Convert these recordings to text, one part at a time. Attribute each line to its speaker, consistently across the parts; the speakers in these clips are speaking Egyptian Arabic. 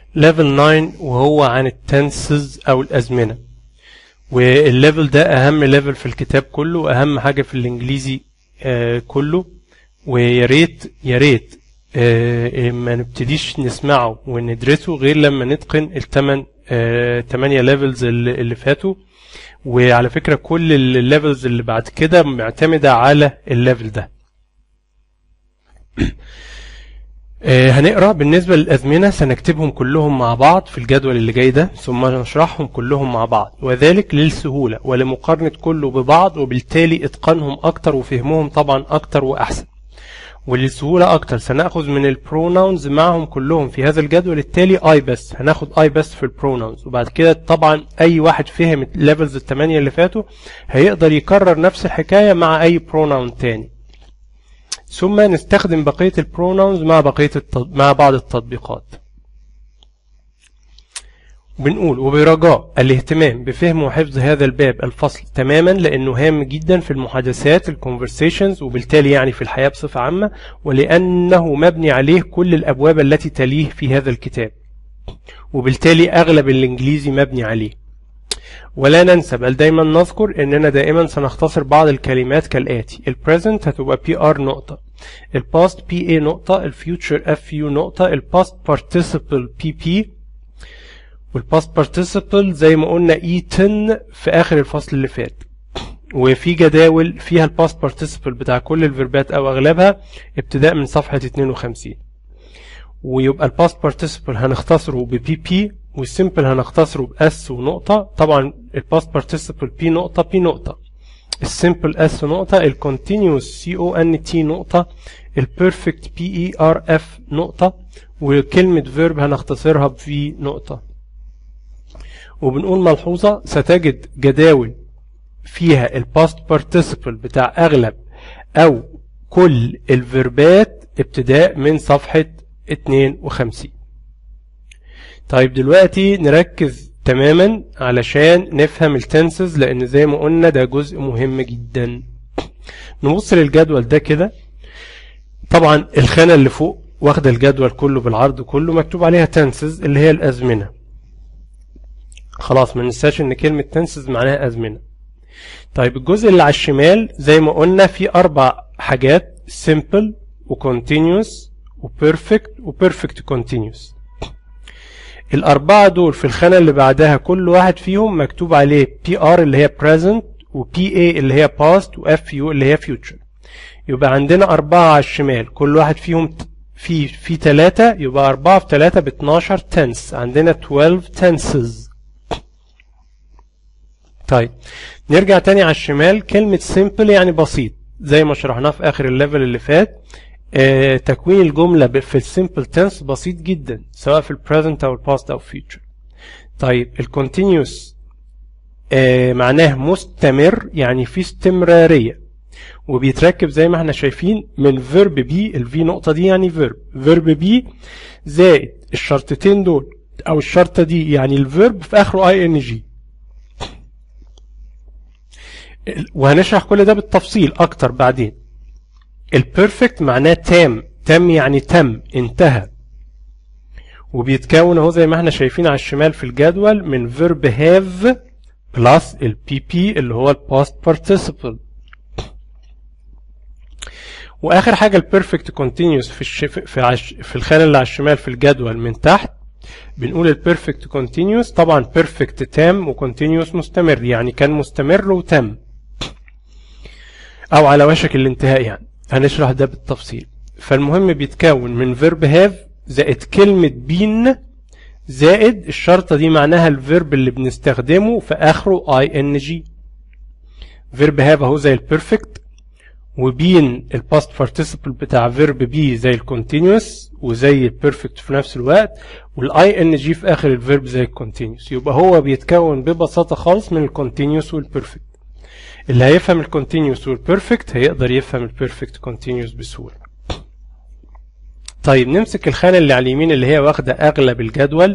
Speaker 1: ليفل 9 وهو عن التنسز او الازمنه والليفل ده اهم ليفل في الكتاب كله واهم حاجه في الانجليزي آه كله ويا ريت يا ريت آه ما نبتديش نسمعه وندرسه غير لما نتقن الثمان آه 8 ليفلز اللي, اللي فاتوا وعلى فكره كل الليفلز اللي بعد كده معتمده على الليفل ده آه، هنقرا بالنسبه للازمنه سنكتبهم كلهم مع بعض في الجدول اللي جاي ده ثم نشرحهم كلهم مع بعض وذلك للسهوله ولمقارنه كله ببعض وبالتالي اتقانهم اكتر وفهمهم طبعا اكتر واحسن وللسهوله اكتر سناخذ من البروناونز معهم كلهم في هذا الجدول التالي اي بس هناخد اي بس في البروناونز وبعد كده طبعا اي واحد فهم الليفلز الثمانيه اللي فاتوا هيقدر يكرر نفس الحكايه مع اي بروناون تاني ثم نستخدم بقية البروناونز مع بقية التط... مع بعض التطبيقات بنقول وبرجاء الاهتمام بفهم وحفظ هذا الباب الفصل تماما لانه هام جدا في المحادثات الكونفرسيشنز وبالتالي يعني في الحياة بصفة عامة ولانه مبني عليه كل الابواب التي تليه في هذا الكتاب وبالتالي اغلب الانجليزي مبني عليه ولا ننسى بل دايما نذكر اننا دائما سنختصر بعض الكلمات كالاتي البريزنت هتبقى بي ار نقطة الباست بي اي نقطة الفيوتشر اف يو نقطة الباست participle بي بي والباست participle زي ما قلنا اي 10 في اخر الفصل اللي فات وفي جداول فيها الباست participle بتاع كل الفيربات او اغلبها ابتداء من صفحة 52 ويبقى الباست participle هنختصره ببي بي والسيمبل هنختصره باس ونقطة طبعا الباست participle بي نقطة بي نقطة السيمبل اس نقطة الكونتينيوس سي او ان تي نقطة البيرفكت بي اي ار اف نقطة وكلمة فيرب هنختصرها بفي نقطة وبنقول ملحوظة ستجد جداول فيها الباست participle بتاع اغلب او كل الفيربات ابتداء من صفحة 52 طيب دلوقتي نركز تماما علشان نفهم التنسز لان زي ما قلنا ده جزء مهم جدا نبص للجدول ده كده طبعا الخانة اللي فوق واخدة الجدول كله بالعرض كله مكتوب عليها تنسز اللي هي الأزمنة خلاص ما ننساش ان كلمة تنسز معناها أزمنة طيب الجزء اللي على الشمال زي ما قلنا في أربع حاجات simple وcontinuous وبيرفكت وبيرفكت continuous الأربعة دول في الخانة اللي بعدها كل واحد فيهم مكتوب عليه بي ار اللي هي present و بي اي اللي هي past و اف يو اللي هي future يبقى عندنا أربعة على الشمال كل واحد فيهم في في ثلاثة يبقى أربعة في ثلاثة ب 12 tense عندنا 12 tenses طيب نرجع تاني على الشمال كلمة simple يعني بسيط زي ما شرحناه في آخر الليفل اللي فات آه تكوين الجملة في السيمبل تنس بسيط جدا سواء في البريزنت أو الباست أو future طيب الكونتينيوس آه معناه مستمر يعني في استمرارية وبيتركب زي ما احنا شايفين من فيرب بي الفي نقطة دي يعني فيرب فيرب بي زائد الشرطتين دول أو الشرطة دي يعني الفيرب في آخره اي ان جي وهنشرح كل ده بالتفصيل أكتر بعدين البيرفكت معناه تام تام يعني تم انتهى وبيتكون اهو زي ما احنا شايفين على الشمال في الجدول من verb have بلس البي بي اللي هو الباست participle واخر حاجه البيرفكت كونتينيوس في الشف... في عش... في الخانه اللي على الشمال في الجدول من تحت بنقول البيرفكت كونتينيوس طبعا بيرفكت تام وكونتينيوس مستمر يعني كان مستمر وتم او على وشك الانتهاء يعني هنشرح ده بالتفصيل فالمهم بيتكون من فيرب هاف زائد كلمة بين زائد الشرطة دي معناها الفيرب اللي بنستخدمه في آخره اي ان جي فيرب هاف اهو زي البيرفكت وبين الباست participle بتاع فيرب بي زي الكونتينيوس وزي البيرفكت في نفس الوقت والاي ان جي في اخر الفيرب زي الكونتينيوس يبقى هو بيتكون ببساطة خالص من الكونتينيوس والبيرفكت اللي هيفهم الكونتينيوس والبيرفكت هيقدر يفهم البيرفكت كونتينيوس بسهولة طيب نمسك الخانة اللي على اليمين اللي هي واخدة أغلب الجدول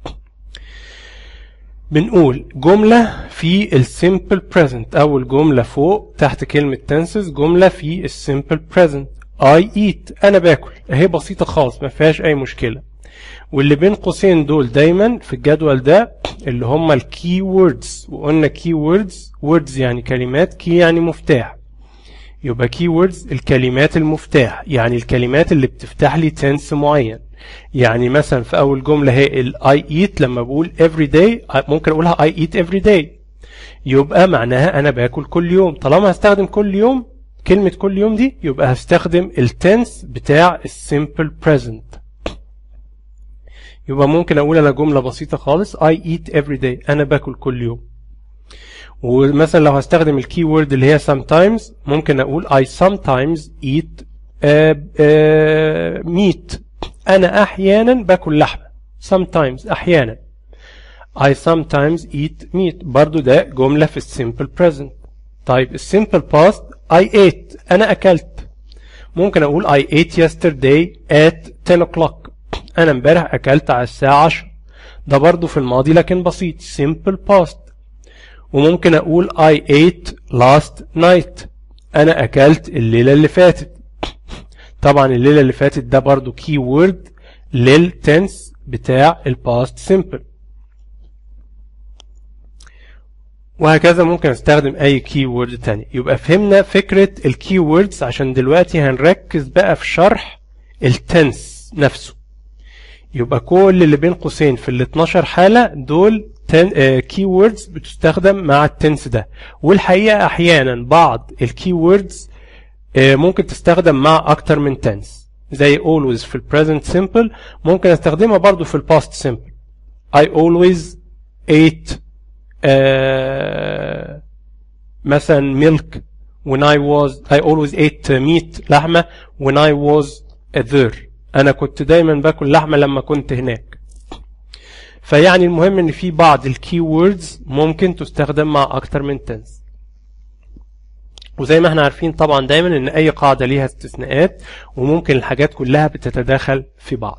Speaker 1: بنقول جملة في السيمبل present أول جملة فوق تحت كلمة tenses جملة في السيمبل present I eat أنا باكل أهي بسيطة خالص ما فيهاش أي مشكلة واللي بين قوسين دول دايما في الجدول ده اللي هم الكي ووردز وقلنا كي ووردز ووردز يعني كلمات كي يعني مفتاح يبقى كي ووردز الكلمات المفتاح يعني الكلمات اللي بتفتح لي تنس معين يعني مثلا في اول جمله هي الاي ايت لما بقول every day ممكن اقولها I eat every day يبقى معناها انا باكل كل يوم طالما هستخدم كل يوم كلمة كل يوم دي يبقى هستخدم التنس بتاع السيمبل present يبقى ممكن اقول انا جملة بسيطة خالص I eat every day انا باكل كل يوم ومثلا لو هستخدم الكي وورد اللي هي sometimes ممكن اقول I sometimes eat uh, uh, meat انا احيانا باكل لحمة sometimes احيانا I sometimes eat meat برضو ده جملة في السيمبل present طيب السيمبل past I ate أنا أكلت ممكن أقول I ate yesterday at 10 o'clock أنا امبارح أكلت على الساعة 10 ده برضو في الماضي لكن بسيط simple past وممكن أقول I ate last night أنا أكلت الليلة اللي فاتت طبعا الليلة اللي فاتت ده برضو key word للتنس بتاع الباست simple وهكذا ممكن استخدم اي كي وورد تاني يبقى فهمنا فكرة الكي ووردز عشان دلوقتي هنركز بقى في شرح التنس نفسه يبقى كل اللي بين قوسين في ال 12 حالة دول كي ووردز بتستخدم مع التنس ده والحقيقة احيانا بعض الكي ووردز ممكن تستخدم مع اكتر من تنس زي always في ال present simple ممكن استخدمها برضو في ال past simple I always ate uh, مثلا milk when I was I always ate meat لحمة when I was there أنا كنت دايما باكل لحمة لما كنت هناك فيعني المهم ان في بعض الكي ووردز ممكن تستخدم مع اكتر من تنس وزي ما احنا عارفين طبعا دايما ان اي قاعدة ليها استثناءات وممكن الحاجات كلها بتتداخل في بعض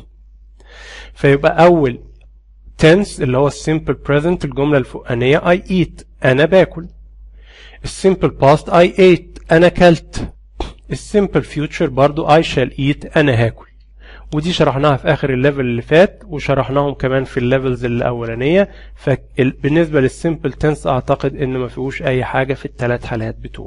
Speaker 1: فيبقى اول tense اللي هو السيمبل present الجملة الفوقانية I eat أنا باكل السيمبل past I ate أنا كلت السيمبل future برضو I shall eat أنا هاكل ودي شرحناها في آخر الليفل اللي فات وشرحناهم كمان في الليفلز الأولانية فبالنسبة للسيمبل تنس أعتقد إن ما فيهوش أي حاجة في الثلاث حالات بتوعه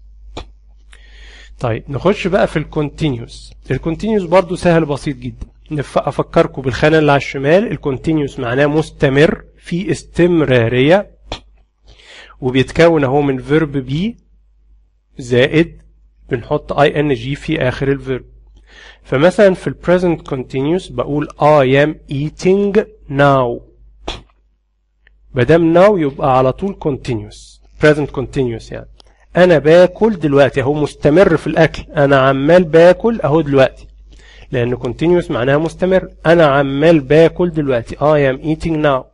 Speaker 1: طيب نخش بقى في الكونتينيوس الكونتينيوس برضو سهل بسيط جدا افكركم بالخانه اللي على الشمال الكونتينيوس معناه مستمر في استمراريه وبيتكون اهو من فيرب بي زائد بنحط اي ان جي في اخر الفيرب فمثلا في البريزنت كونتينيوس بقول I am eating now مادام now يبقى على طول continuous present continuous يعني انا باكل دلوقتي اهو مستمر في الاكل انا عمال باكل اهو دلوقتي لأن continuous معناها مستمر أنا عمال باكل دلوقتي I am eating now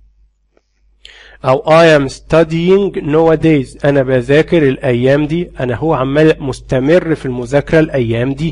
Speaker 1: أو I am studying nowadays أنا بذاكر الأيام دي أنا هو عمال مستمر في المذاكرة الأيام دي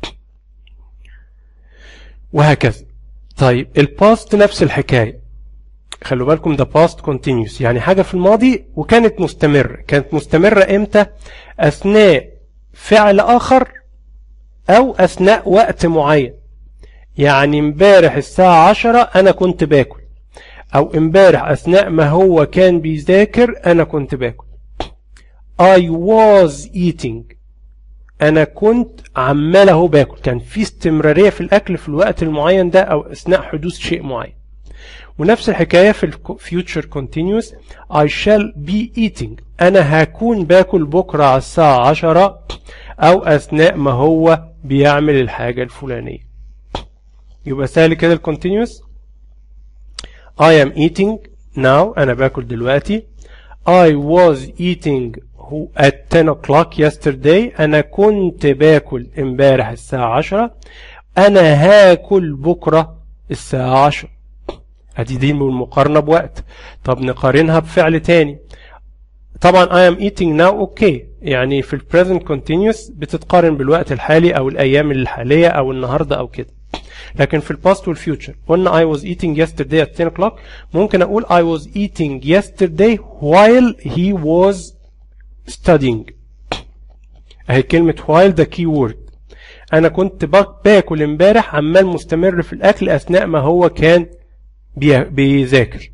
Speaker 1: وهكذا طيب الباست نفس الحكاية خلوا بالكم ده past continuous يعني حاجة في الماضي وكانت مستمرة كانت مستمرة امتى أثناء فعل آخر أو أثناء وقت معين يعني امبارح الساعة عشرة أنا كنت باكل أو امبارح أثناء ما هو كان بيذاكر أنا كنت باكل I was eating أنا كنت عمال أهو باكل كان في استمرارية في الأكل في الوقت المعين ده أو أثناء حدوث شيء معين ونفس الحكاية في future continuous I shall be eating أنا هكون باكل بكرة على الساعة عشرة أو أثناء ما هو بيعمل الحاجة الفلانية يبقى سهل كده الكونتينيوس I am eating now أنا باكل دلوقتي I was eating at 10 o'clock yesterday أنا كنت باكل امبارح الساعة 10 أنا هاكل بكرة الساعة 10 ادي دي بالمقارنة بوقت طب نقارنها بفعل تاني طبعا I am eating now اوكي يعني في ال present continuous بتتقارن بالوقت الحالي او الايام الحالية او النهاردة او كده لكن في الباست والفيوتشر قلنا I was eating yesterday at 10 o'clock ممكن اقول I was eating yesterday while he was studying اهي كلمة while ده key word انا كنت باكل امبارح عمال مستمر في الاكل اثناء ما هو كان بيذاكر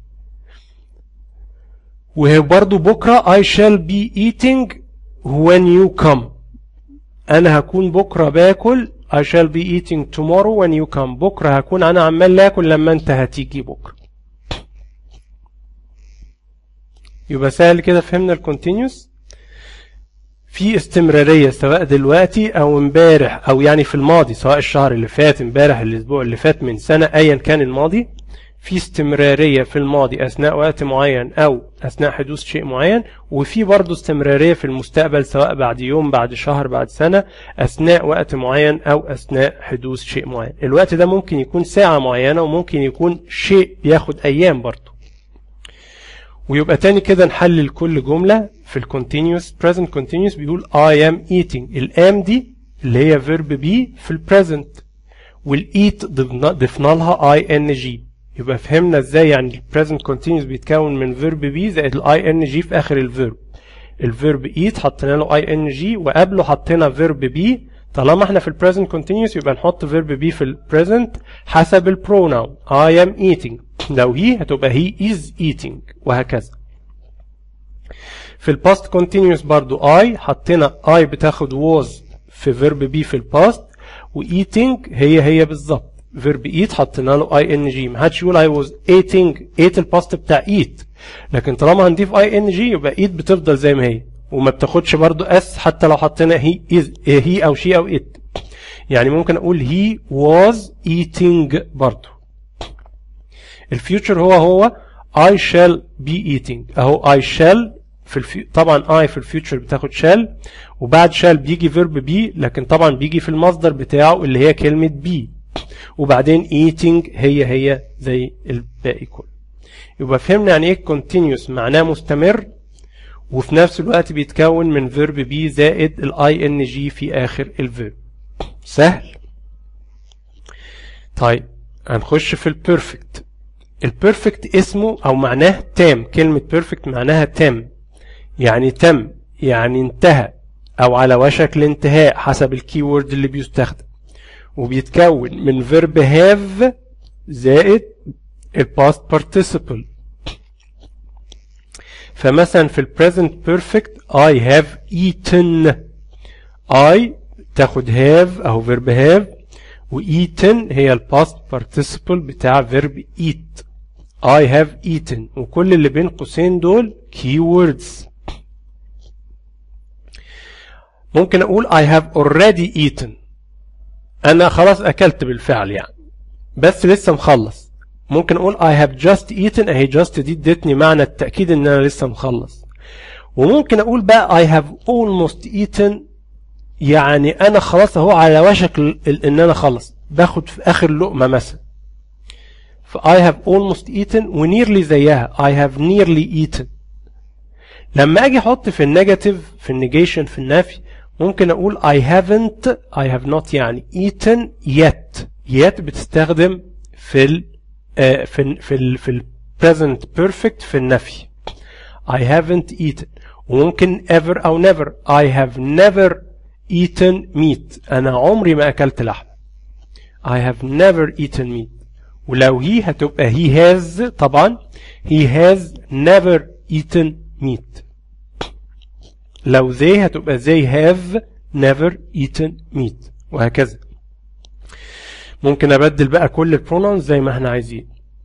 Speaker 1: وبرضه بكرة I shall be eating when you come أنا هكون بكرة باكل I shall be eating tomorrow when you come بكرة هكون أنا عمال آكل لما أنت هتيجي بكرة يبقى سهل كده فهمنا الكونتينيوس في استمرارية سواء دلوقتي أو امبارح أو يعني في الماضي سواء الشهر اللي فات امبارح الأسبوع اللي فات من سنة أيا كان الماضي في استمرارية في الماضي أثناء وقت معين أو أثناء حدوث شيء معين وفي برضه استمرارية في المستقبل سواء بعد يوم بعد شهر بعد سنة أثناء وقت معين أو أثناء حدوث شيء معين الوقت ده ممكن يكون ساعة معينة وممكن يكون شيء بياخد أيام برضه ويبقى تاني كده نحلل كل جملة في ال continuous present continuous بيقول I am eating الام دي اللي هي verb be في ال present والايت ضفنا لها ing يبقى فهمنا ازاي يعني ال present continuous بيتكون من verb be زائد ال ing في اخر الفيرب الفيرب eat حطينا له ing وقبله حطينا verb be طالما احنا في ال present continuous يبقى نحط verb be في ال present حسب ال pronoun I am eating لو هي هتبقى he is eating وهكذا في الباست continuous برضو I حطينا I بتاخد was في verb be في الباست و eating هي هي بالظبط verb eat حطينا له ing ما حدش يقول I was eating ate الباست بتاع eat لكن طالما هنضيف ing يبقى eat بتفضل زي ما هي وما بتاخدش برضو اس حتى لو حطينا he is he او she او it يعني ممكن اقول he was eating برضو الفيوتشر هو هو I shall be eating اهو I shall في الفي... طبعا I في الفيوتشر بتاخد shall وبعد shall بيجي verb be لكن طبعا بيجي في المصدر بتاعه اللي هي كلمة be وبعدين eating هي هي زي الباقي كله يبقى فهمنا يعني ايه continuous معناه مستمر وفي نفس الوقت بيتكون من verb be زائد ال ing في آخر الفيرب سهل طيب هنخش في البيرفكت البيرفكت اسمه او معناه تام كلمة بيرفكت معناها تام يعني تم يعني انتهى او على وشك الانتهاء حسب الكيورد اللي بيستخدم وبيتكون من verb have زائد الباست participle فمثلا في البريزنت بيرفكت I have eaten I تاخد have اهو verb have و eaten هي الباست participle بتاع verb eat I have eaten وكل اللي بين قوسين دول keywords ممكن اقول I have already eaten انا خلاص اكلت بالفعل يعني بس لسه مخلص ممكن اقول I have just eaten اهي just دي ادتني معنى التأكيد ان انا لسه مخلص وممكن اقول بقى I have almost eaten يعني انا خلاص اهو على وشك ان انا خلص باخد في اخر لقمة مثلا ف I have almost eaten ونيرلي زيها I have nearly eaten لما اجي احط في النيجاتيف في النيجيشن في النفي ممكن اقول I haven't I have not يعني eaten yet yet بتستخدم في ال uh, في ال في ال في ال present perfect في النفي I haven't eaten وممكن ever أو never I have never eaten meat أنا عمري ما أكلت لحم I have never eaten meat ولو هي هتبقى he has طبعا he has never eaten meat لو they هتبقى they have never eaten meat وهكذا ممكن ابدل بقى كل البرونونز زي ما احنا عايزين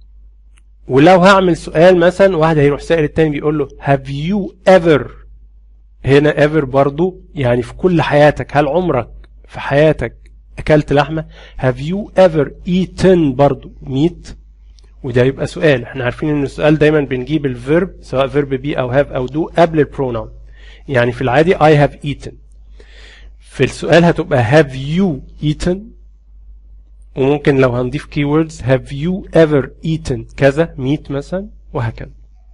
Speaker 1: ولو هعمل سؤال مثلا واحد هيروح سائل التاني بيقول له have you ever هنا ever برضو يعني في كل حياتك هل عمرك في حياتك اكلت لحمه have you ever eaten برضو meat وده يبقى سؤال احنا عارفين ان السؤال دايما بنجيب الفيرب سواء فيرب بي او have او do قبل البرونون يعني في العادي I have eaten في السؤال هتبقى have you eaten وممكن لو هنضيف keywords have you ever eaten كذا meat مثلا وهكذا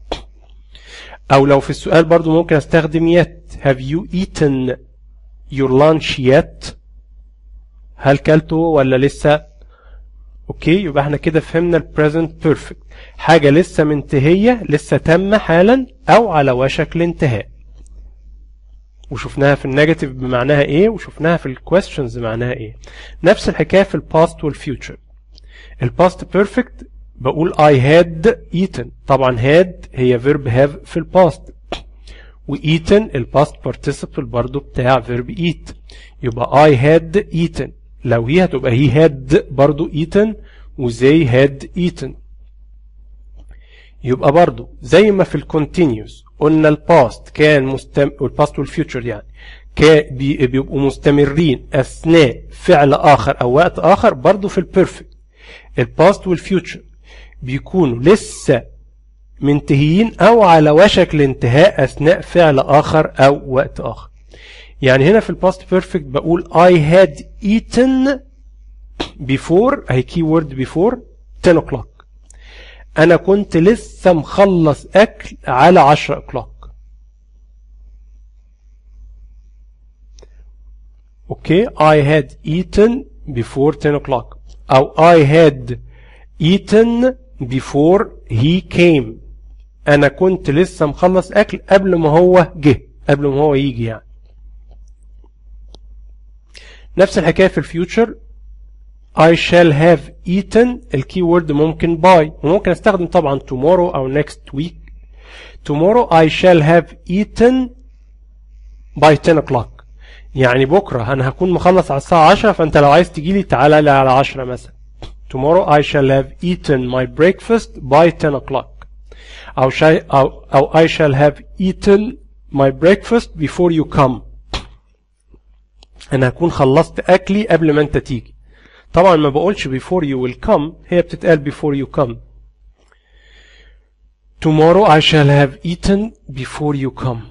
Speaker 1: او لو في السؤال برضو ممكن استخدم yet have you eaten your lunch yet هل كلته ولا لسه اوكي يبقى احنا كده فهمنا ال present perfect حاجة لسه منتهية لسه تم حالا او على وشك الانتهاء وشفناها في النيجاتيف بمعناها ايه وشفناها في الكويستشنز معناها ايه نفس الحكايه في الباست والفيوتشر الباست بيرفكت بقول I had eaten طبعا had هي verb have في الباست وeaten الباست participle برضو بتاع verb eat يبقى I had eaten لو هي هتبقى he had برضو eaten و they had eaten يبقى برضو زي ما في الكونتينيوس قلنا الباست كان مستم... الباست والفيوتشر يعني كان بي... بيبقوا مستمرين اثناء فعل اخر او وقت اخر برضو في البيرفكت الباست والفيوتشر بيكونوا لسه منتهيين او على وشك الانتهاء اثناء فعل اخر او وقت اخر يعني هنا في الباست بيرفكت بقول I had eaten before هي كي وورد before 10 o'clock انا كنت لسه مخلص اكل على 10 o'clock اوكي I had eaten before 10 o'clock او I had eaten before he came انا كنت لسه مخلص اكل قبل ما هو جه قبل ما هو يجي يعني نفس الحكايه في الفيوتشر I shall have eaten الكي وورد ممكن by وممكن استخدم طبعا tomorrow او next week tomorrow I shall have eaten by 10 o'clock يعني بكره انا هكون مخلص على الساعه 10 فانت لو عايز تجي لي تعالى لي على 10 مثلا tomorrow I shall have eaten my breakfast by 10 o'clock أو, شي أو, أو I shall have eaten my breakfast before you come أنا هكون خلصت أكلي قبل ما أنت تيجي طبعا ما بقولش before you will come هي بتتقال before you come tomorrow I shall have eaten before you come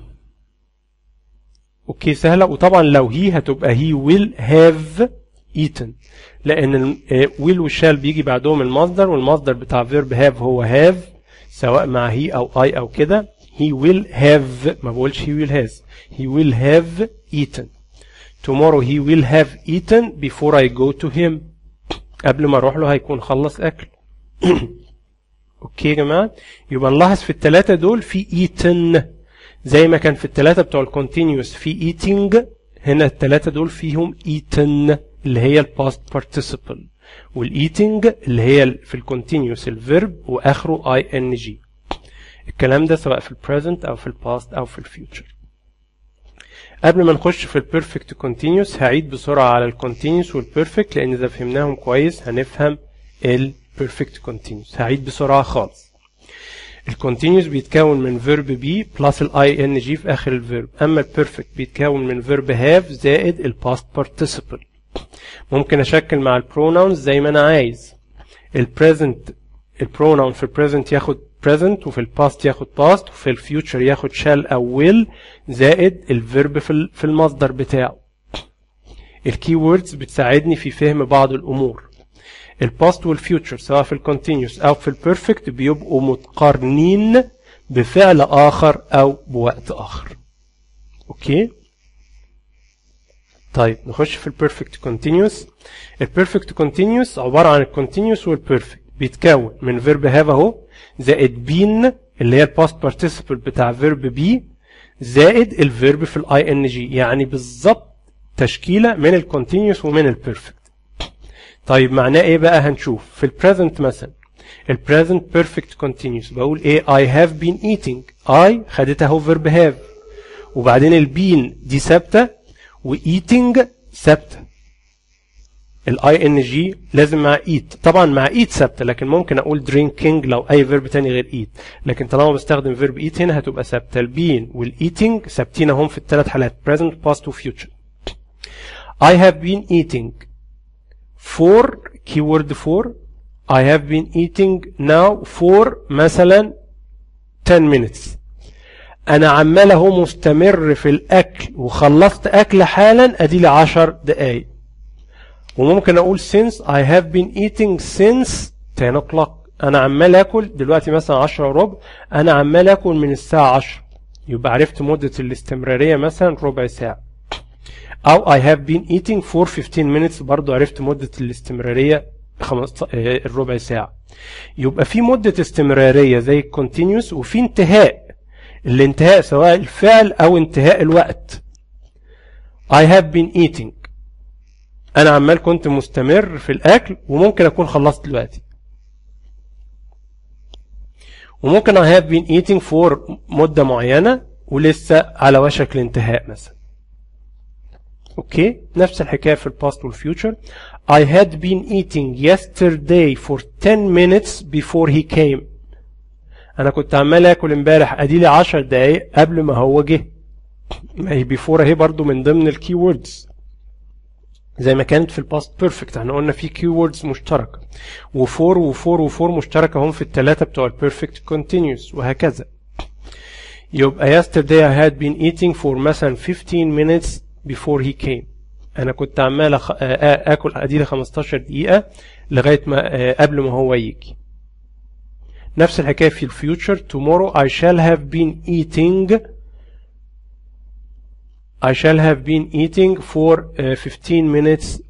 Speaker 1: اوكي سهلة وطبعا لو هي هتبقى he will have eaten لان will والشال بيجي بعدهم المصدر والمصدر بتاع verb have هو have سواء مع he او I او كده he will have ما بقولش he will has he will have eaten tomorrow he will have eaten before I go to him قبل ما اروح له هيكون خلص اكل اوكي يا جماعه يبقى نلاحظ في الثلاثه دول في eaten زي ما كان في الثلاثه بتوع الكونتينيوس في eating هنا الثلاثه دول فيهم eaten اللي هي الباست participle والايتنج اللي هي في الكونتينيوس الفيرب واخره اي ان جي الكلام ده سواء في البريزنت او في الباست او في الفيوتشر قبل ما نخش في البيرفكت كونتينيوس هعيد بسرعه على الكونتينيوس والبيرفكت لان اذا فهمناهم كويس هنفهم البيرفكت كونتينيوس هعيد بسرعه خالص الكونتينيوس بيتكون من فيرب بي بلس الاي ان جي في اخر الفيرب اما البيرفكت بيتكون من فيرب هاف زائد الباست participle ممكن اشكل مع البروناونز زي ما انا عايز البريزنت البروناون في البريزنت ياخد present وفي الباست ياخد past وفي الفيوتشر ياخد shall او will زائد الفيرب في في المصدر بتاعه الكي ووردز بتساعدني في فهم بعض الامور الباست والفيوتشر سواء في الكونتينيوس او في البيرفكت بيبقوا متقارنين بفعل اخر او بوقت اخر اوكي طيب نخش في البيرفكت كونتينيوس البيرفكت كونتينيوس عباره عن الكونتينيوس والبيرفكت بيتكون من فيرب هاف اهو زائد بين اللي هي الباست بارتيسيبل بتاع فيرب بي زائد الفيرب في الاي ان جي يعني بالظبط تشكيله من الكونتينيوس ومن البيرفكت طيب معناه ايه بقى هنشوف في البريزنت مثلا البريزنت بيرفكت كونتينيوس بقول ايه I have been eating I خدتها اهو فيرب هاف وبعدين البين دي ثابته وايتنج ثابته الاي ان جي لازم مع ايت طبعا مع ايت ثابته لكن ممكن اقول درينكينج لو اي فيرب تاني غير ايت لكن طالما بستخدم فيرب ايت هنا هتبقى ثابته البين والايتنج ثابتين هم في الثلاث حالات present past و future I have been eating for keyword for I have been eating now for مثلا 10 minutes انا عمال اهو مستمر في الاكل وخلصت اكل حالا ادي لي 10 دقايق وممكن اقول since I have been eating since 10 o'clock انا عمال اكل دلوقتي مثلا 10 وربع انا عمال اكل من الساعه 10 يبقى عرفت مده الاستمراريه مثلا ربع ساعه او I have been eating for 15 minutes برضو عرفت مده الاستمراريه خمس الربع ساعه يبقى في مده استمراريه زي الكونتينيوس وفي انتهاء الانتهاء سواء الفعل او انتهاء الوقت I have been eating انا عمال كنت مستمر في الاكل وممكن اكون خلصت دلوقتي وممكن I have been eating for مدة معينة ولسه على وشك الانتهاء مثلا اوكي نفس الحكاية في الباست والفيوتشر I had been eating yesterday for 10 minutes before he came انا كنت عمال اكل امبارح اديلي 10 دقايق قبل ما هو جه ما هي بيفور اهي برضو من ضمن الكي ووردز زي ما كانت في الباست بيرفكت احنا قلنا في كي ووردز مشتركه وفور وفور وفور مشتركه هم في الثلاثه بتوع البيرفكت كونتينيوس وهكذا يبقى yesterday I had been eating for مثلا 15 minutes before he came انا كنت عمال أخ... اكل اديلي 15 دقيقه لغايه ما قبل ما هو يجي نفس الحكايه في الفيوتشر tomorrow I shall have been eating I shall have been eating for uh, 15 minutes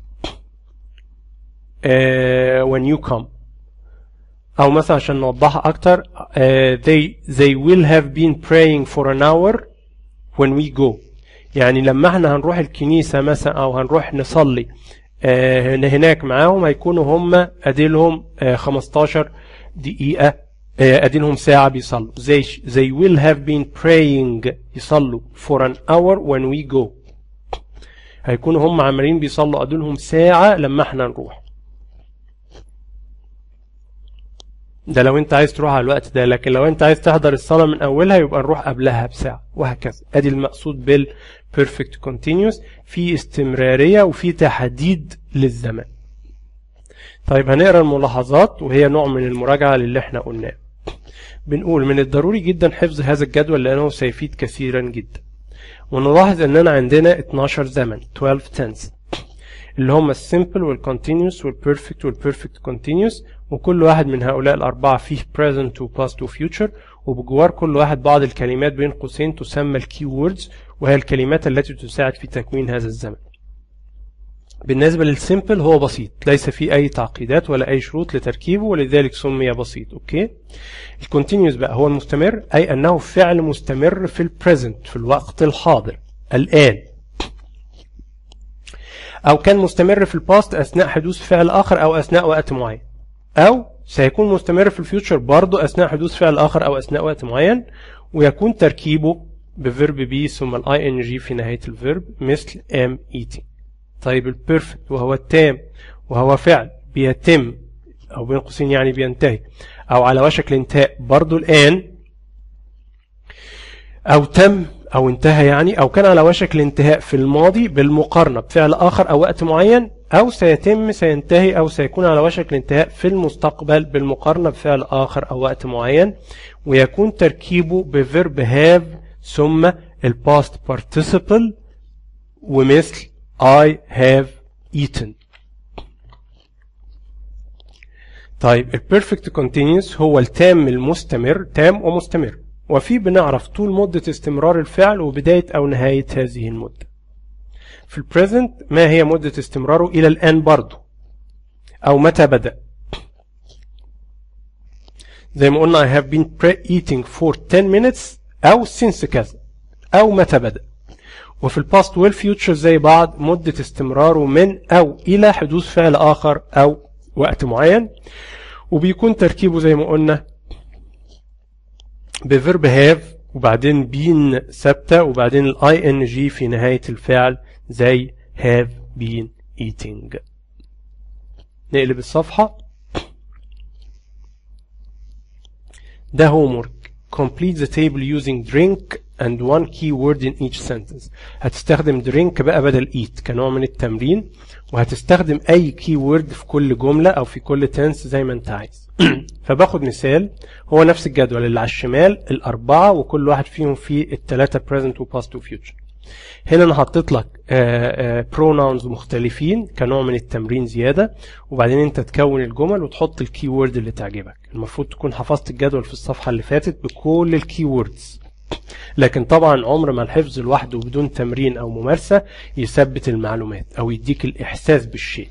Speaker 1: uh, when you come أو مثلا عشان نوضحها أكتر uh, they they will have been praying for an hour when we go يعني لما احنا هنروح الكنيسة مثلا أو هنروح نصلي uh, هناك معاهم هيكونوا هم أديلهم uh, 15 دقيقة ادينهم ساعة بيصلوا they, they will have been praying يصلوا for an hour when we go هيكونوا هم عمالين بيصلوا اديلهم ساعة لما احنا نروح ده لو انت عايز تروح على الوقت ده لكن لو انت عايز تحضر الصلاة من اولها يبقى نروح قبلها بساعة وهكذا ادي المقصود بال perfect continuous في استمرارية وفي تحديد للزمن طيب هنقرا الملاحظات وهي نوع من المراجعة للي احنا قلناه بنقول من الضروري جدا حفظ هذا الجدول لأنه سيفيد كثيرا جدا ونلاحظ أننا عندنا 12 زمن 12 tense اللي هم السيمبل والكونتينيوس والبيرفكت والبيرفكت كونتينيوس وكل واحد من هؤلاء الأربعة فيه present وpast وفيوتشر وبجوار كل واحد بعض الكلمات بين قوسين تسمى الكي ووردز وهي الكلمات التي تساعد في تكوين هذا الزمن بالنسبة للسيمبل هو بسيط ليس فيه أي تعقيدات ولا أي شروط لتركيبه ولذلك سمي بسيط أوكي الكونتينيوس بقى هو المستمر أي أنه فعل مستمر في البريزنت في الوقت الحاضر الآن أو كان مستمر في الباست أثناء حدوث فعل آخر أو أثناء وقت معين أو سيكون مستمر في الفيوتشر برضه أثناء حدوث فعل آخر أو أثناء وقت معين ويكون تركيبه بفيرب بي ثم الاي ان جي في نهاية الفيرب مثل am eating طيب البيرفكت وهو التام وهو فعل بيتم او بين قوسين يعني بينتهي او على وشك الانتهاء برضو الان او تم او انتهى يعني او كان على وشك الانتهاء في الماضي بالمقارنة بفعل اخر او وقت معين او سيتم سينتهي او سيكون على وشك الانتهاء في المستقبل بالمقارنة بفعل اخر او وقت معين ويكون تركيبه بفيرب have ثم الباست participle ومثل I have eaten طيب ال perfect continuous هو التام المستمر تام ومستمر وفيه بنعرف طول مدة استمرار الفعل وبداية أو نهاية هذه المدة في ال present ما هي مدة استمراره إلى الآن برضه أو متى بدأ زي ما قلنا I have been eating for 10 minutes أو since كذا أو متى بدأ وفي الباست والفيوتشر زي بعض مدة استمراره من أو إلى حدوث فعل آخر أو وقت معين وبيكون تركيبه زي ما قلنا بفيرب هاف وبعدين بين ثابتة وبعدين الاي ان جي في نهاية الفعل زي have been eating نقلب الصفحة ده homework complete the table using drink and one key word in each sentence هتستخدم drink بقى بدل eat كنوع من التمرين وهتستخدم اي key word في كل جملة او في كل tense زي ما انت عايز فباخد مثال هو نفس الجدول اللي على الشمال الاربعة وكل واحد فيهم فيه التلاتة present و past و future هنا انا حطيت لك بروناونز مختلفين كنوع من التمرين زيادة وبعدين انت تكون الجمل وتحط الكي وورد اللي تعجبك المفروض تكون حفظت الجدول في الصفحة اللي فاتت بكل الكي ووردز لكن طبعا عمر ما الحفظ لوحده بدون تمرين او ممارسة يثبت المعلومات او يديك الاحساس بالشيء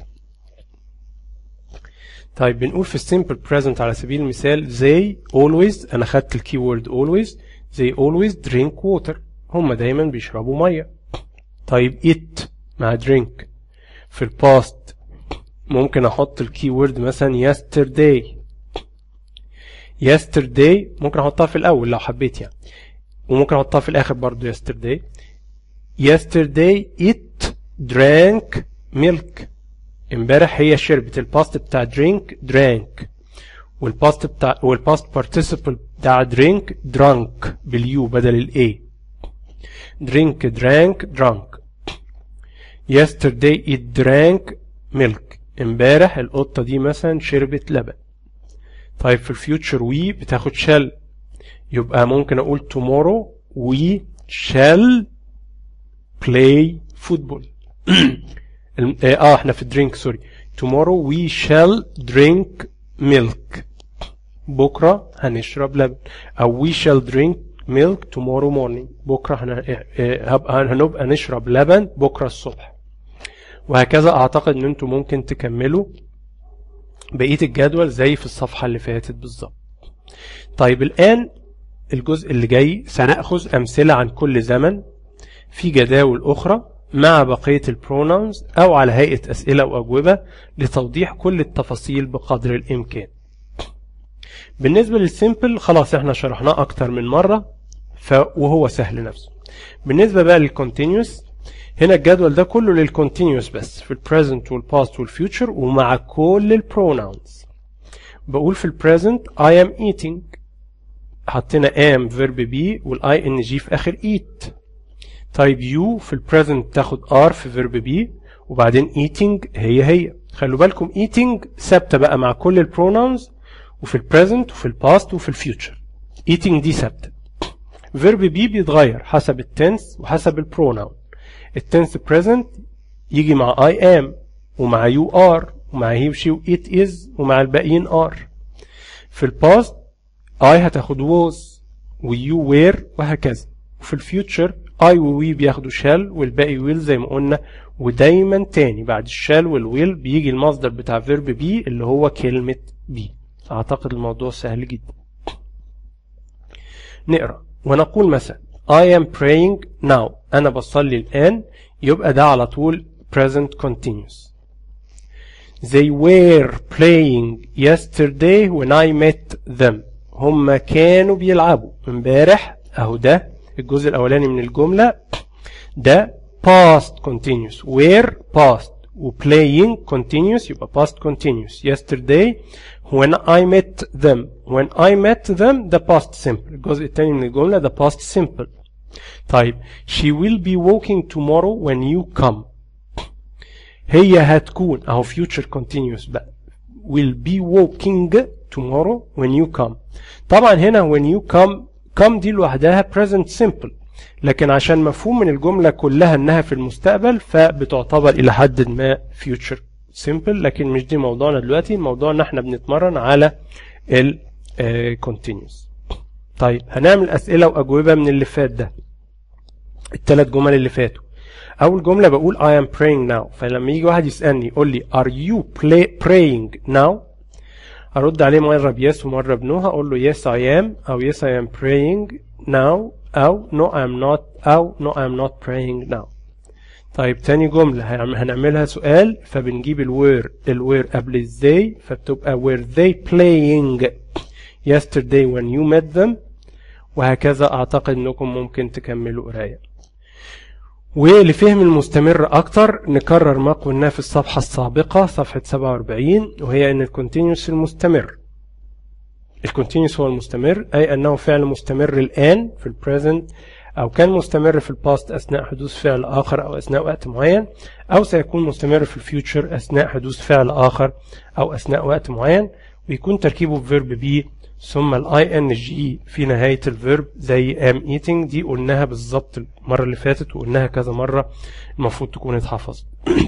Speaker 1: طيب بنقول في السيمبل present على سبيل المثال they always انا خدت الكي وورد always they always drink water هم دايما بيشربوا ميه طيب eat مع drink في الباست ممكن احط الكي وورد مثلا yesterday yesterday ممكن احطها في الاول لو حبيت يعني وممكن احطها في الاخر برضو yesterday yesterday it drank milk امبارح هي شربت الباست بتاع drink drank والباست بتاع والباست participle بتاع drink drunk باليو بدل الاي drink drank drunk yesterday it drank milk امبارح القطة دي مثلا شربت لبن طيب في الفيوتشر وي بتاخد shall يبقى ممكن اقول tomorrow we shall play football اه احنا في drink سوري tomorrow we shall drink milk بكرة هنشرب لبن او we shall drink milk tomorrow morning بكرة هنبقى نشرب لبن بكرة الصبح وهكذا اعتقد ان انتم ممكن تكملوا بقية الجدول زي في الصفحة اللي فاتت بالظبط طيب الآن الجزء اللي جاي سنأخذ أمثلة عن كل زمن في جداول أخرى مع بقية البرونونز أو على هيئة أسئلة وأجوبة لتوضيح كل التفاصيل بقدر الإمكان بالنسبة للسيمبل خلاص احنا شرحناه أكتر من مرة ف... وهو سهل نفسه بالنسبة بقى للكونتينيوس هنا الجدول ده كله للكونتينيوس بس في البريزنت والباست والفيوتشر ومع كل البرونونز بقول في البريزنت I am eating حطينا am verb be والاي ان جي في اخر eat طيب you في البريزنت تاخد are في verb be وبعدين eating هي هي خلوا بالكم eating ثابته بقى مع كل البرونونز وفي البريزنت وفي الباست وفي الفيوتشر eating دي ثابته verb be بيتغير حسب التنس وحسب البرونون التنس present يجي مع I am ومع you are ومع he وشي و it is ومع الباقيين are في الباست I هتاخد was و you were وهكذا وفي الفيوتشر I و we بياخدوا shall والباقي will زي ما قلنا ودايما تاني بعد الشال والويل بيجي المصدر بتاع verb be اللي هو كلمة be أعتقد الموضوع سهل جدا نقرأ ونقول مثلا I am praying now أنا بصلي الآن يبقى ده على طول present continuous They were playing yesterday when I met them هم كانوا بيلعبوا امبارح اهو ده الجزء الاولاني من الجملة ده past continuous were past و playing continuous يبقى past continuous yesterday when I met them when I met them the past simple الجزء الثاني من الجملة the past simple طيب she will be walking tomorrow when you come هي هتكون اهو future continuous بقى will be walking tomorrow when you come طبعا هنا when you come come دي لوحدها present simple لكن عشان مفهوم من الجملة كلها انها في المستقبل فبتعتبر الى حد ما future simple لكن مش دي موضوعنا دلوقتي موضوعنا احنا بنتمرن على ال continuous طيب هنعمل اسئلة واجوبة من اللي فات ده الثلاث جمل اللي فاتوا اول جملة بقول I am praying now فلما يجي واحد يسألني يقول لي are you play praying now ارد عليه مرة بيس ومرة بنو هقول له yes I am او yes I am praying now او no I am not او no I am not praying now طيب تاني جملة هنعملها سؤال فبنجيب الوير الوير قبل ازاي فبتبقى were they playing yesterday when you met them وهكذا اعتقد انكم ممكن تكملوا قرايه ولفهم المستمر أكتر نكرر ما قلناه في الصفحة السابقة صفحة 47 وهي أن الكونتينيوس المستمر الكونتينيوس هو المستمر أي أنه فعل مستمر الآن في البريزنت أو كان مستمر في الباست أثناء حدوث فعل آخر أو أثناء وقت معين أو سيكون مستمر في الفيوتشر أثناء حدوث فعل آخر أو أثناء وقت معين ويكون تركيبه بفيرب بي ثم الاي ان جي في نهاية الفيرب زي ام eating دي قلناها بالظبط المرة اللي فاتت وقلناها كذا مرة المفروض تكون اتحفظت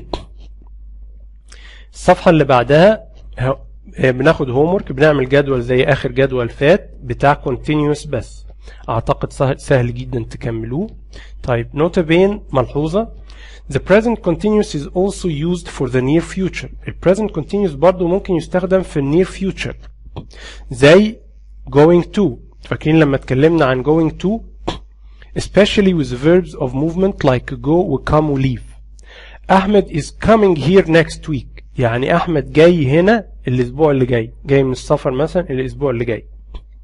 Speaker 1: الصفحة اللي بعدها بناخد هومورك بنعمل جدول زي اخر جدول فات بتاع continuous بس اعتقد سهل جدا تكملوه طيب نوتة بين ملحوظة The present continuous is also used for the near future. ال present continuous برضو ممكن يستخدم في ال near future. زي going to فاكرين لما اتكلمنا عن going to especially with verbs of movement like go و come و leave أحمد is coming here next week يعني أحمد جاي هنا الأسبوع اللي جاي جاي من السفر مثلا الأسبوع اللي جاي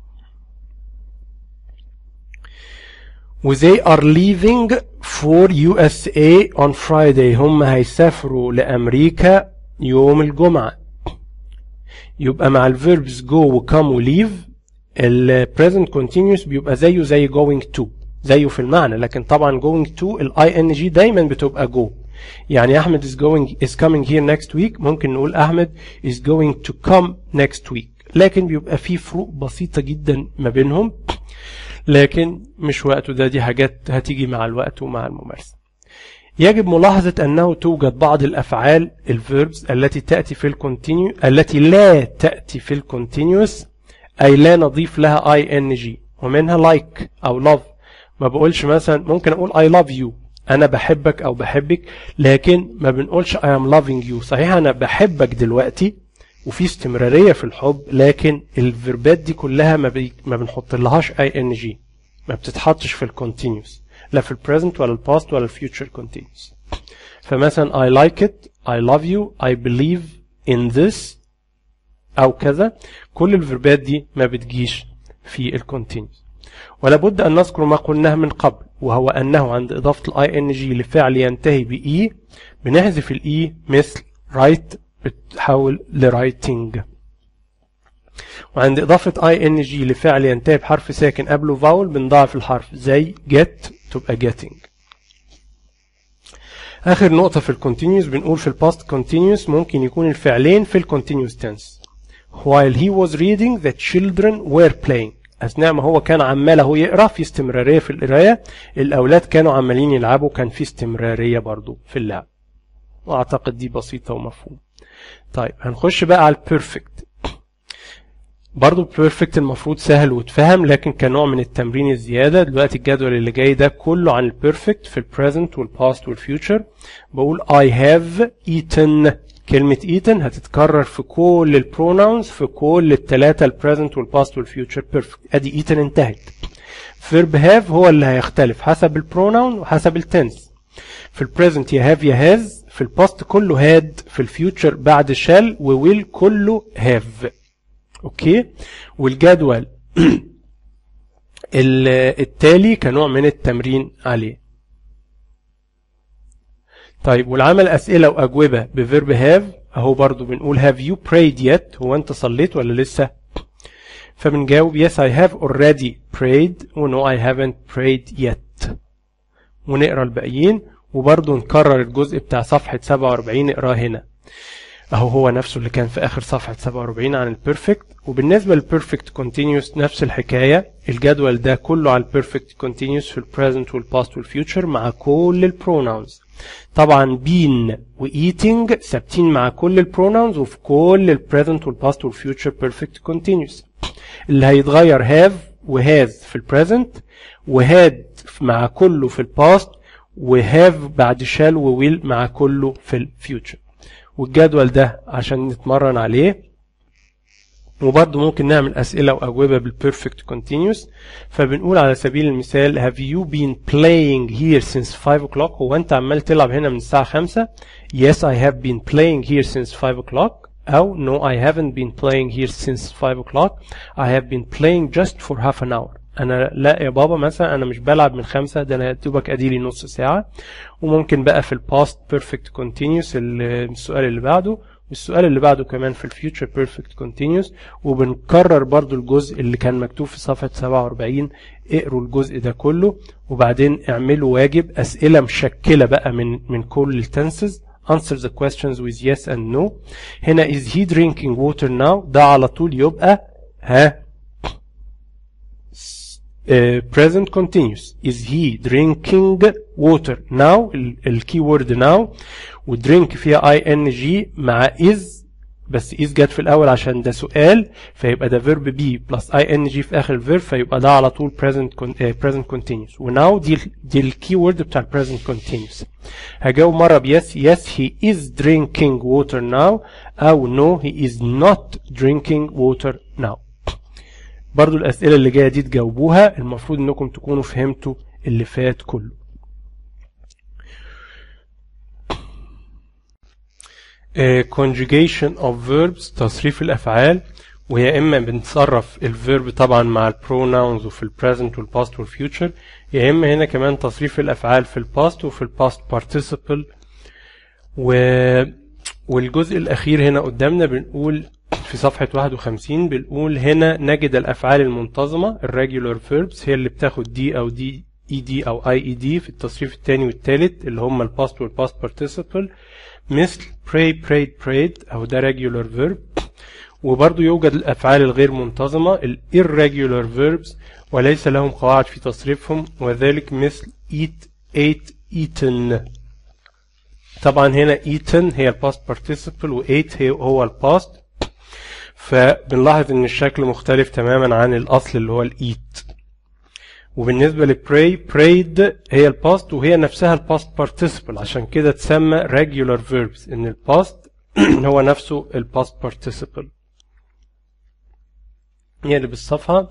Speaker 1: و they are leaving for USA on Friday هم هيسافروا لأمريكا يوم الجمعة يبقى مع الفيربس go و come و leave ال present continuous بيبقى زيه زي going to زيه في المعنى لكن طبعا going to ال ing دايما بتبقى go يعني أحمد is going is coming here next week ممكن نقول أحمد is going to come next week لكن بيبقى في فروق بسيطة جدا ما بينهم لكن مش وقته ده دي حاجات هتيجي مع الوقت ومع الممارسة يجب ملاحظة أنه توجد بعض الأفعال الفيربس التي تأتي في الكونتينيو التي لا تأتي في الكونتينيوس أي لا نضيف لها اي ان جي ومنها like أو love ما بقولش مثلا ممكن أقول I love you أنا بحبك أو بحبك لكن ما بنقولش I am loving you صحيح أنا بحبك دلوقتي وفي استمرارية في الحب لكن الفيربات دي كلها ما, بي ما بنحط لهاش اي ان جي ما بتتحطش في الكونتينيوس لا في البريزنت ولا الباست ولا الفيوتشر كونتينيوس فمثلا I like it I love you I believe in this أو كذا كل الفيربات دي ما بتجيش في الكونتينيوس ولا بد أن نذكر ما قلناه من قبل وهو أنه عند إضافة الاي ان جي لفعل ينتهي بإي بنحذف الإي مثل write بتحول لرايتنج وعند إضافة اي ان جي لفعل ينتهي بحرف ساكن قبله فاول بنضاعف الحرف زي get تبقى getting آخر نقطة في الكونتينيوس بنقول في الباست continuous ممكن يكون الفعلين في الكونتينيوس tense while he was reading the children were playing أثناء ما هو كان عمال هو يقرأ في استمرارية في القراية الأولاد كانوا عمالين يلعبوا كان في استمرارية برضو في اللعب وأعتقد دي بسيطة ومفهوم طيب هنخش بقى على البيرفكت برضو البيرفكت المفروض سهل وتفهم لكن كنوع من التمرين الزيادة دلوقتي الجدول اللي جاي ده كله عن البيرفكت في البريزنت والباست والفيوتشر بقول I have eaten كلمة eaten هتتكرر في كل البروناونز في كل الثلاثة البريزنت والباست والفيوتشر بيرفكت ادي eaten انتهت فيرب have هو اللي هيختلف حسب البروناون وحسب التنس في البريزنت يا have يا هاز في الباست كله هاد في الفيوتشر بعد شال وويل كله هاف اوكي والجدول التالي كنوع من التمرين عليه طيب والعمل اسئله واجوبه بفيرب هاف اهو برضو بنقول have you prayed yet هو انت صليت ولا لسه فبنجاوب yes I have already prayed و no I haven't prayed yet ونقرا الباقيين وبرضه نكرر الجزء بتاع صفحة 47 نقراه هنا اهو هو نفسه اللي كان في اخر صفحة 47 عن البيرفكت وبالنسبة للبيرفكت كونتينيوس نفس الحكاية الجدول ده كله على البيرفكت كونتينيوس في البريزنت والباست والفيوتشر مع كل البروناونز طبعا بين وايتنج ثابتين مع كل البروناونز وفي كل البريزنت والباست والفيوتشر بيرفكت كونتينيوس اللي هيتغير هاف وهاز في البريزنت وهاد مع كله في الباست وهاف بعد شال وويل مع كله في الفيوتشر والجدول ده عشان نتمرن عليه وبرضه ممكن نعمل أسئلة وأجوبة بالبيرفكت continuous فبنقول على سبيل المثال have you been playing here since 5 o'clock هو أنت عمال تلعب هنا من الساعة 5 yes I have been playing here since 5 o'clock أو no I haven't been playing here since 5 o'clock I have been playing just for half an hour انا لا يا بابا مثلا انا مش بلعب من خمسة ده انا دوبك اديلي نص ساعة وممكن بقى في الباست بيرفكت كونتينيوس السؤال اللي بعده والسؤال اللي بعده كمان في الفيوتشر بيرفكت كونتينيوس وبنكرر برضو الجزء اللي كان مكتوب في صفحة 47 اقروا الجزء ده كله وبعدين اعملوا واجب اسئلة مشكلة بقى من من كل التنسز answer the questions with yes and no هنا is he drinking water now ده على طول يبقى ها Uh, present continuous is he drinking water now الكي word now ودرينك فيها اي ان جي مع is بس is جت في الاول عشان ده سؤال فيبقى ده verb be plus اي ان جي في اخر الفيرب فيبقى ده على طول present con uh, present continuous وناو دي دي الكي word بتاع present continuous هجاوب مره بيس yes he is drinking water now او no he is not drinking water now برضو الأسئلة اللي جاية دي تجاوبوها المفروض انكم تكونوا فهمتوا اللي فات كله uh, conjugation of verbs تصريف الأفعال ويا إما بنتصرف الفيرب طبعا مع البروناونز وفي البريزنت والباست والفيوتشر يا إما هنا كمان تصريف الأفعال في الباست وفي الباست participle و والجزء الأخير هنا قدامنا بنقول في صفحة 51 بنقول هنا نجد الأفعال المنتظمة الريجولار verbs هي اللي بتاخد دي أو دي اي دي أو اي اي دي في التصريف الثاني والثالث اللي هم الباست والباست participle مثل pray prayed prayed أو ده regular verb وبرضه يوجد الأفعال الغير منتظمة ال irregular verbs وليس لهم قواعد في تصريفهم وذلك مثل eat ate eaten طبعا هنا eaten هي الباست participle و ate هي هو الباست فبنلاحظ ان الشكل مختلف تماما عن الاصل اللي هو الايت وبالنسبة لبراي prayed هي الباست وهي نفسها الباست participle عشان كده تسمى regular verbs ان الباست هو نفسه الباست participle يعني بالصفحة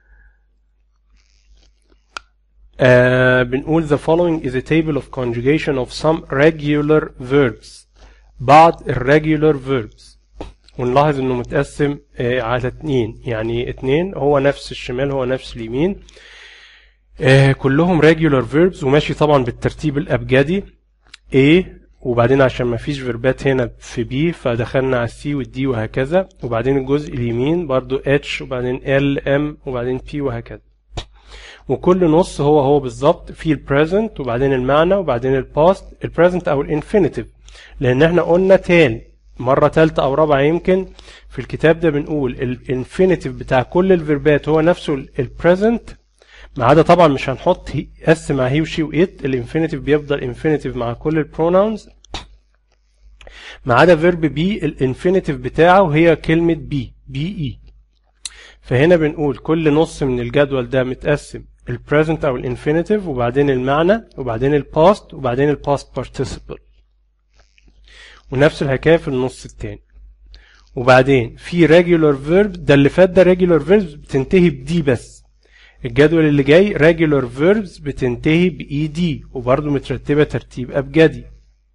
Speaker 1: آه بنقول the following is a table of conjugation of some regular verbs بعض irregular verbs ونلاحظ انه متقسم آه على اتنين يعني اتنين هو نفس الشمال هو نفس اليمين آه كلهم regular verbs وماشي طبعا بالترتيب الابجدي A وبعدين عشان ما فيش فيربات هنا في B فدخلنا على C والدي وهكذا وبعدين الجزء اليمين برضو H وبعدين L M وبعدين P وهكذا وكل نص هو هو بالظبط في البريزنت وبعدين المعنى وبعدين الباست البريزنت او الانفينيتيف لان احنا قلنا تاني مرة تالتة او رابعة يمكن في الكتاب ده بنقول الانفينيتيف بتاع كل الفيربات هو نفسه البريزنت ما عدا طبعا مش هنحط اس مع هي وشي وات الانفينيتيف بيفضل انفينيتيف مع كل البروناونز ما عدا فيرب بي الانفينيتيف بتاعه هي كلمة بي بي اي فهنا بنقول كل نص من الجدول ده متقسم البريزنت او الانفينيتيف وبعدين المعنى وبعدين الباست وبعدين الباست participle ونفس الحكايه في النص التاني وبعدين في regular verb ده اللي فات ده regular verbs بتنتهي بدي بس الجدول اللي جاي regular verbs بتنتهي بإي دي وبرضه مترتبة ترتيب أبجدي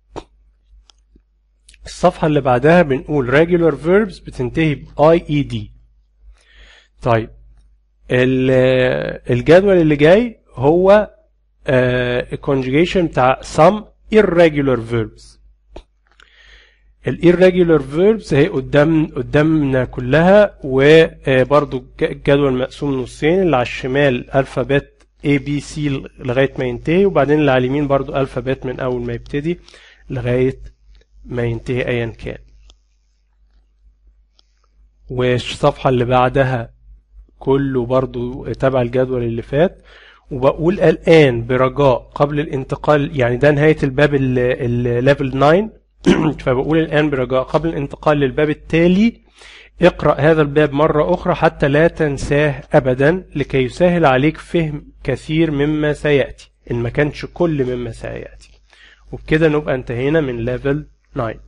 Speaker 1: الصفحة اللي بعدها بنقول regular verbs بتنتهي ب IED طيب الجدول اللي جاي هو الكونجيجيشن بتاع some irregular verbs الirregular verbs هي قدام قدامنا كلها وبرضو الجدول مقسوم نصين اللي على الشمال الفابت A B C لغاية ما ينتهي وبعدين اللي على اليمين برضو الفابت من أول ما يبتدي لغاية ما ينتهي أيا كان والصفحة اللي بعدها كله برضو تبع الجدول اللي فات وبقول الآن برجاء قبل الانتقال يعني ده نهاية الباب الليفل 9 فبقول الآن برجاء قبل الانتقال للباب التالي اقرأ هذا الباب مرة أخرى حتى لا تنساه أبدا لكي يسهل عليك فهم كثير مما سيأتي إن ما كانش كل مما سيأتي وبكده نبقى انتهينا من ليفل 9